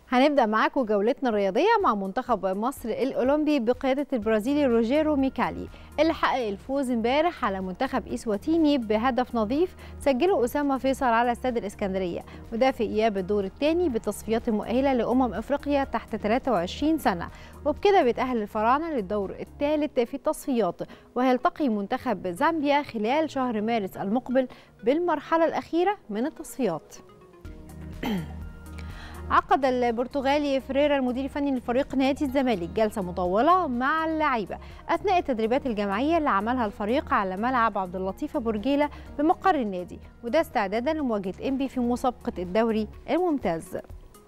هنبدأ معاكم جولتنا الرياضية مع منتخب مصر الأولمبي بقيادة البرازيلي روجيرو ميكالي اللي حقق الفوز امبارح على منتخب إسواتيني بهدف نظيف سجله أسامة فيصل على استاد الإسكندرية وده في إياب الدور الثاني بالتصفيات المؤهلة لأمم أفريقيا تحت 23 سنة وبكده بيتأهل الفراعنة للدور الثالث في التصفيات وهيلتقي منتخب زامبيا خلال شهر مارس المقبل بالمرحلة الأخيرة من التصفيات عقد البرتغالي فريرا المدير الفني لفريق نادي الزمالك جلسه مطوله مع اللعيبه اثناء التدريبات الجماعيه اللي عملها الفريق على ملعب عبد اللطيف ابو رجيله بمقر النادي وده استعدادا لمواجهه انبي في مسابقه الدوري الممتاز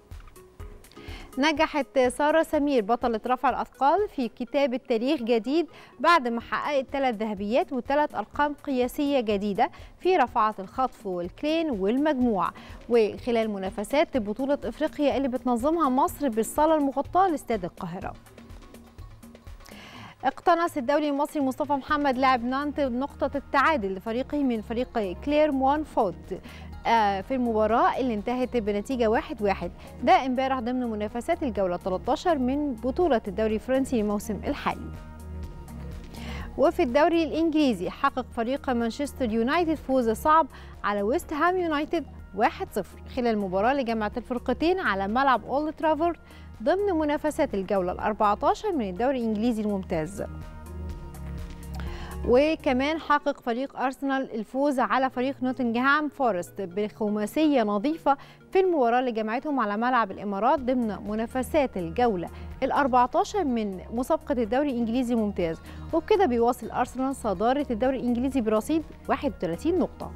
نجحت سارة سمير بطلة رفع الأثقال في كتابة تاريخ جديد بعد ما حققت ثلاث ذهبيات وثلاث أرقام قياسية جديدة في رفعات الخطف والكلين والمجموع وخلال منافسات بطولة إفريقيا اللي بتنظمها مصر بالصالة المغطاة لاستاد القاهرة اقتنص الدولي المصري مصطفى محمد لاعب نانت نقطة التعادل لفريقه من فريق كليرمون فوت في المباراة اللي انتهت بنتيجة 1-1 واحد واحد. ده امبارح ضمن منافسات الجولة 13 من بطولة الدوري الفرنسي الموسم الحالي وفي الدوري الإنجليزي حقق فريق مانشستر يونايتد فوز صعب على ويست هام يونايتد 1-0 خلال المباراة اللي جمعت الفرقتين على ملعب أولد ترافورد ضمن منافسات الجولة ال 14 من الدوري الإنجليزي الممتاز وكمان حقق فريق أرسنال الفوز على فريق نوتنغهام فورست بخماسية نظيفة في المباراة اللي جمعتهم على ملعب الإمارات ضمن منافسات الجولة ال 14 من مسابقة الدوري الإنجليزي الممتاز وبكده بيواصل أرسنال صدارة الدوري الإنجليزي برصيد 31 نقطة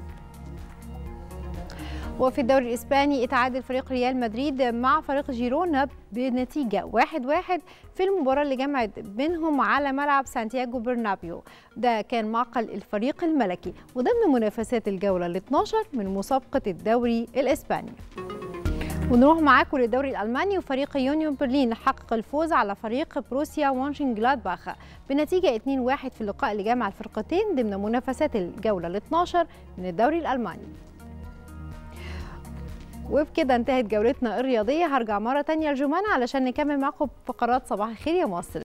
وفي الدوري الإسباني اتعادل فريق ريال مدريد مع فريق جيرونا بنتيجة 1-1 واحد واحد في المباراة اللي جمعت بينهم على ملعب سانتياغو برنابيو ده كان معقل الفريق الملكي وضمن منافسات الجولة ال 12 من مسابقة الدوري الإسباني ونروح معاكم للدوري الالماني وفريق يونيون برلين حقق الفوز على فريق بروسيا وانشنجلادباخ بنتيجه 2-1 في اللقاء اللي جمع الفرقتين ضمن منافسات الجوله ال 12 من الدوري الالماني وبكده انتهت جولتنا الرياضيه هرجع مره تانية لجمانة علشان نكمل معاكم فقرات صباح الخير يا مصر